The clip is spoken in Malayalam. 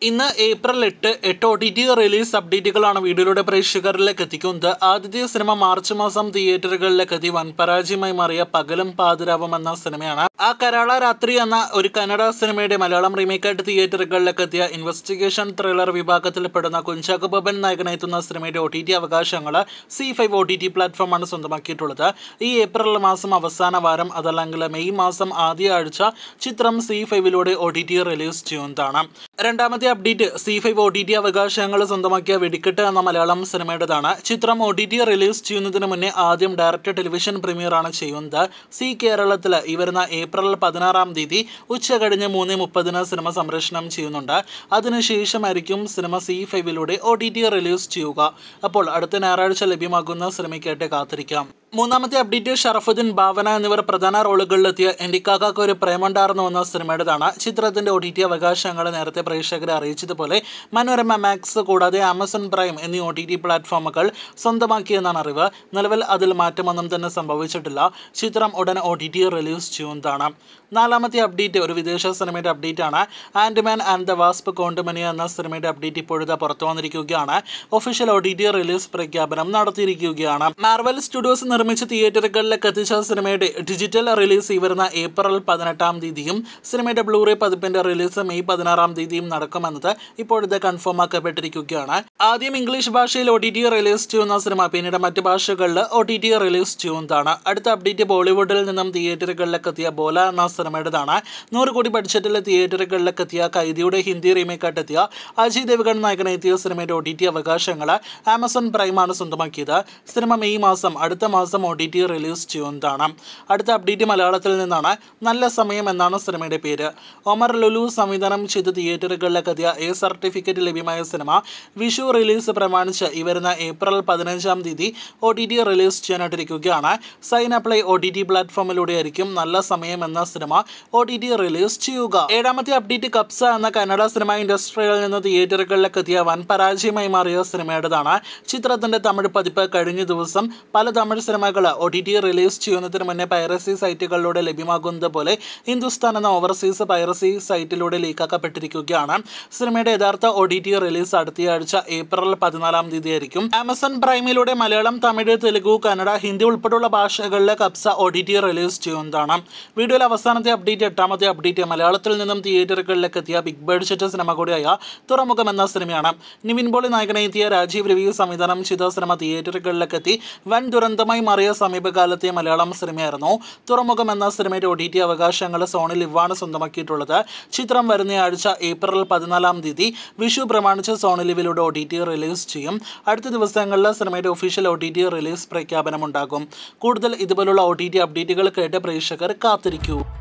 ഇന്ന് ഏപ്രിൽ എട്ട് എട്ട് ഒ ടി ടി റിലീസ് അപ്ഡേറ്റുകളാണ് വീഡിയോയിലൂടെ പ്രേക്ഷകരിലേക്ക് എത്തിക്കുന്നത് ആദ്യത്തെ സിനിമ മാർച്ച് മാസം തിയേറ്ററുകളിലേക്ക് എത്തി വൻ പരാജയമായി മാറിയ പകലും പാതിരാവും എന്ന സിനിമയാണ് ആ കരാള രാത്രി എന്ന ഒരു കന്നഡ സിനിമയുടെ മലയാളം റീമേക്കായിട്ട് തിയേറ്ററുകളിലേക്ക് എത്തിയ ഇൻവെസ്റ്റിഗേഷൻ ത്രില്ലർ വിഭാഗത്തിൽ പെടുന്ന കുഞ്ചാക്കോ ബോബൻ നായകനെത്തുന്ന സിനിമയുടെ ഒ ടി ടി അവകാശങ്ങൾ C five O T T പ്ലാറ്റ്ഫോമാണ് സ്വന്തമാക്കിയിട്ടുള്ളത് ഈ ഏപ്രിൽ മാസം അവസാന വാരം അതല്ലെങ്കിൽ മെയ് മാസം ആദ്യ ആഴ്ച ചിത്രം സി ഫൈവിലൂടെ ഒ ടി ടി റിലീസ് ചെയ്യുന്നതാണ് രണ്ടാമത്തെ update C five O T T അവകാശങ്ങൾ സ്വന്തമാക്കിയ വെടിക്കെട്ട് എന്ന മലയാളം സിനിമയുടേതാണ് ചിത്രം ഒ ടി ടി റിലീസ് ചെയ്യുന്നതിന് മുന്നേ ആദ്യം ഡയറക്റ്റ് ടെലിവിഷൻ പ്രീമിയർ ആണ് ചെയ്യുന്നത് സി കേരളത്തിൽ ഈ വരുന്ന ഏപ്രിൽ പതിനാറാം തീയതി ഉച്ച കഴിഞ്ഞ് മൂന്ന് മുപ്പതിന് സിനിമ സംപ്രേഷണം ചെയ്യുന്നുണ്ട് അതിനുശേഷമായിരിക്കും സിനിമ സി ഫൈവിലൂടെ ഒ ടി ടി റിലീസ് ചെയ്യുക അപ്പോൾ അടുത്ത ഞായറാഴ്ച ലഭ്യമാകുന്ന സിനിമയ്ക്കായിട്ട് കാത്തിരിക്കാം മൂന്നാമത്തെ അപ്ഡേറ്റ് ഷറഫുദ്ദീൻ ഭാവന എന്നിവർ പ്രധാന റോളുകളിലെത്തിയ എൻഡിക്കാക്കാക്ക് ഒരു പ്രേമുണ്ടായിരുന്നു എന്ന സിനിമയുടേതാണ് ചിത്രത്തിന്റെ ഒ ടി ടി അവകാശങ്ങൾ നേരത്തെ പ്രേക്ഷകരെ അറിയിച്ചതുപോലെ മനോരമ മാക്സ് കൂടാതെ ആമസോൺ പ്രൈം എന്നീ ഒ ടി ടി പ്ലാറ്റ്ഫോമുകൾ സ്വന്തമാക്കിയെന്നാണ് അറിവ് നിലവിൽ അതിൽ മാറ്റമൊന്നും തന്നെ സംഭവിച്ചിട്ടില്ല ചിത്രം ഉടൻ ഒ ടി ടി റിലീസ് ചെയ്യുന്നതാണ് നാലാമത്തെ അപ്ഡേറ്റ് ഒരു വിദേശ സിനിമയുടെ അപ്ഡേറ്റ് ആണ് ആൻഡ്മാൻ ആൻഡ് ദ വാസ്പ് കോണ്ടുമനി എന്ന സിനിമയുടെ അപ്ഡേറ്റ് ഇപ്പോഴത്തെ പുറത്തു വന്നിരിക്കുകയാണ് official O T T release പ്രഖ്യാപനം നടത്തിയിരിക്കുകയാണ് മാർവൽ സ്റ്റുഡിയോസ് നിർമ്മിച്ച തിയേറ്ററുകളിലേക്ക് എത്തിച്ച സിനിമയുടെ ഡിജിറ്റൽ റിലീസ് ഈ വരുന്ന ഏപ്രിൽ പതിനെട്ടാം തീയതിയും സിനിമയുടെ ബ്ലൂറേ പതിപ്പിന്റെ റിലീസ് മെയ് പതിനാറാം തീയതിയും നടക്കുമെന്നത് ഇപ്പോഴത്തെ കൺഫേം ആക്കപ്പെട്ടിരിക്കുകയാണ് ആദ്യം ഇംഗ്ലീഷ് ഭാഷയിൽ ഒ ടി ടി റിലീസ് ചെയ്യുന്ന സിനിമ പിന്നീട് മറ്റ് ഭാഷകളിൽ ഒ ടി ടി റിലീസ് ചെയ്യുന്നതാണ് അടുത്ത അപ്ഡേറ്റ് ബോളിവുഡിൽ നിന്നും തിയേറ്ററുകളിലേക്ക് എത്തിയ ബോല എന്ന സിനിമയുടേതാണ് നൂറ് കോടി ബഡ്ജറ്റിൽ തിയേറ്ററുകളിലേക്ക് എത്തിയ കൈദിയുടെ ഹിന്ദി റീമേക്കായിട്ട് എത്തിയ അജയ് ദേവ്ഗൺ നായകനെത്തിയ സിനിമയുടെ ഒ ടി ടി അവകാശങ്ങൾ ആമസോൺ പ്രൈമാണ് സ്വന്തമാക്കിയത് സിനിമ മെയ് മാസം അടുത്ത മാസം ഒ ടി ടി റിലീസ് ചെയ്യുന്നതാണ് അടുത്ത അപ്ഡേറ്റ് മലയാളത്തിൽ നിന്നാണ് നല്ല സമയം എന്നാണ് സിനിമയുടെ പേര് ഒമർ ലുലു സംവിധാനം ചെയ്ത് തിയേറ്ററുകളിലേക്ക് എത്തിയ എ സർട്ടിഫിക്കറ്റ് ലഭ്യമായ സിനിമ വിഷു റിലീസ് പ്രമാണിച്ച് ഈ വരുന്ന ഏപ്രിൽ പതിനഞ്ചാം തീയതി ഒ ടി ടി റിലീസ് ചെയ്യാനായിട്ടിരിക്കുകയാണ് Saina play O T T പ്ലാറ്റ്ഫോമിലൂടെ ആയിരിക്കും നല്ല സമയം എന്ന സിനിമ ഒ ടി ടി റിലീസ് ചെയ്യുക ഏഴാമത്തെ അപ്ഡേറ്റ് കപ്സ എന്ന കന്നഡ സിനിമ ഇൻഡസ്ട്രിയിൽ നിന്ന് തിയേറ്ററുകളിലേക്ക് എത്തിയ വൻ പരാജയമായി മാറിയ സിനിമയുടേതാണ് ചിത്രത്തിന്റെ തമിഴ് പതിപ്പ് കഴിഞ്ഞ ദിവസം പല തമിഴ് സിനിമകൾ ഒ ടി ടി റിലീസ് ചെയ്യുന്നതിന് മുന്നേ പൈറസി സൈറ്റുകളിലൂടെ ലഭ്യമാകുന്നത് പോലെ ഹിന്ദുസ്ഥാൻ എന്ന ഓവർസീസ് പൈറസി സൈറ്റിലൂടെ ലീക്കാക്കപ്പെട്ടിരിക്കുകയാണ് സിനിമയുടെ യഥാർത്ഥ ഒ ടി ടി റിലീസ് അടുത്തയാഴ്ച ഏപ്രിൽ പതിനാലാം തീയതി ആയിരിക്കും ആമസോൺ പ്രൈമിലൂടെ മലയാളം തമിഴ് തെലുഗു കന്നഡ ഹിന്ദി ഉൾപ്പെടെയുള്ള ഭാഷകളിലെ കപ്സ ഒ ടി ടി റിലീസ് ചെയ്യുന്നതാണ് വീഡിയോയിലെ അവസാനത്തെ അപ്ഡേറ്റ് എട്ടാമത്തെ അപ്ഡേറ്റ് മലയാളത്തിൽ നിന്നും തിയേറ്ററുകളിലേക്ക് എത്തിയ ബിഗ് ബഡ്ജറ്റ് സിനിമ കൂടിയായ തുറമുഖം എന്ന സിനിമയാണ് നിവിൻ പോളി നായകനെത്തിയ രാജീവ് രവി സംവിധാനം ചെയ്ത സിനിമ തിയേറ്ററുകളിലേക്ക് എത്തി വൻ ദുരന്തമായി മാറിയ സമീപകാലത്തെ മലയാളം സിനിമയായിരുന്നു തുറമുഖം എന്ന സിനിമയുടെ ഒ ടി ടി അവകാശങ്ങൾ സോണി ലിവാണ് സ്വന്തമാക്കിയിട്ടുള്ളത് ചിത്രം വരുന്ന ആഴ്ച ഏപ്രിൽ പതിനാലാം തീയതി വിഷു പ്രമാണിച്ച് സോണി ലിവിലൂടെ ഒ ടി ടി റിലീസ് ചെയ്യും അടുത്ത ദിവസങ്ങളിൽ സിനിമയുടെ official O T T release പ്രഖ്യാപനമുണ്ടാകും കൂടുതൽ ഇതുപോലുള്ള ഒ ടി ടി അപ്ഡേറ്റുകൾ കേട്ട് പ്രേക്ഷകർ കാത്തിരിക്കൂ